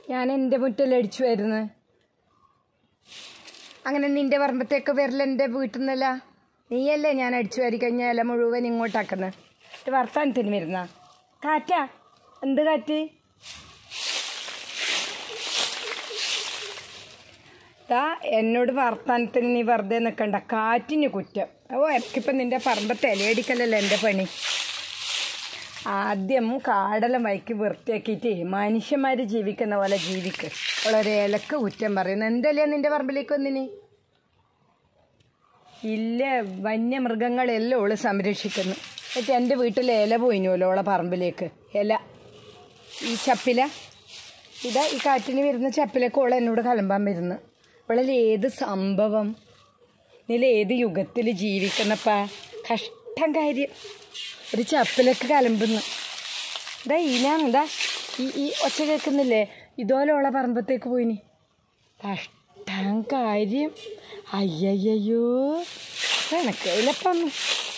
ഞാൻ എൻ്റെ മുറ്റൽ അടിച്ചു വരുന്നത് അങ്ങനെ നിന്റെ പറമ്പത്തേക്ക് വരല എൻ്റെ വീട്ടിൽ നിന്നല്ല നീയല്ലേ ഞാൻ അടിച്ചു വാരി കഴിഞ്ഞാൽ ഇല മുഴുവൻ ഇങ്ങോട്ടാക്കുന്നത് ഇത് വർത്താനത്തിന് വരുന്ന കാറ്റാ എന്ത് കാറ്റ് ദാ എന്നോട് വർത്താനത്തിന് നീ വെറുതെ നിൽക്കണ്ട കാറ്റിന് കുറ്റം ഓ എനിക്കിപ്പം നിന്റെ പറമ്പത്ത് ഇലയടിക്കലല്ലേ എൻ്റെ പണി ആദ്യം കാടെല്ലാം വൈക്ക് വൃത്തിയാക്കിയിട്ട് മനുഷ്യന്മാർ ജീവിക്കുന്ന പോലെ ജീവിക്ക് വളരെ ഇലക്ക് കുറ്റം പറയുന്നു എന്തല്ലേ നിന്റെ പറമ്പിലേക്ക് വന്നിനി ഇല്ല വന്യമൃഗങ്ങളെല്ലാം ഓള് സംരക്ഷിക്കുന്നു എന്നിട്ട് എൻ്റെ വീട്ടിൽ ഇല പോയിനുമല്ലോ ഓളെ പറമ്പിലേക്ക് ഇല ഈ ചപ്പില ഇതാ ഈ കാറ്റിന് വരുന്ന ചപ്പിലേക്ക് ഓൾ എന്നോട് കലമ്പാൻ വരുന്നു ഇവളിൽ ഏത് സംഭവം നില ഏത് യുഗത്തിൽ ജീവിക്കുന്നപ്പാ കഷ്ടം കാര്യം ഒരു ചപ്പിലേക്ക് കലമ്പുന്നു ഇതാ ഈനാണ് ഇതാ ഈ ഈ ഒച്ച കേൾക്കുന്നില്ലേ ഇതുപോലെ ഉള്ള പറമ്പത്തേക്ക് പോയിനി കഷ്ടം കാര്യം അയ്യയ്യോ എനക്ക് ഇലപ്പം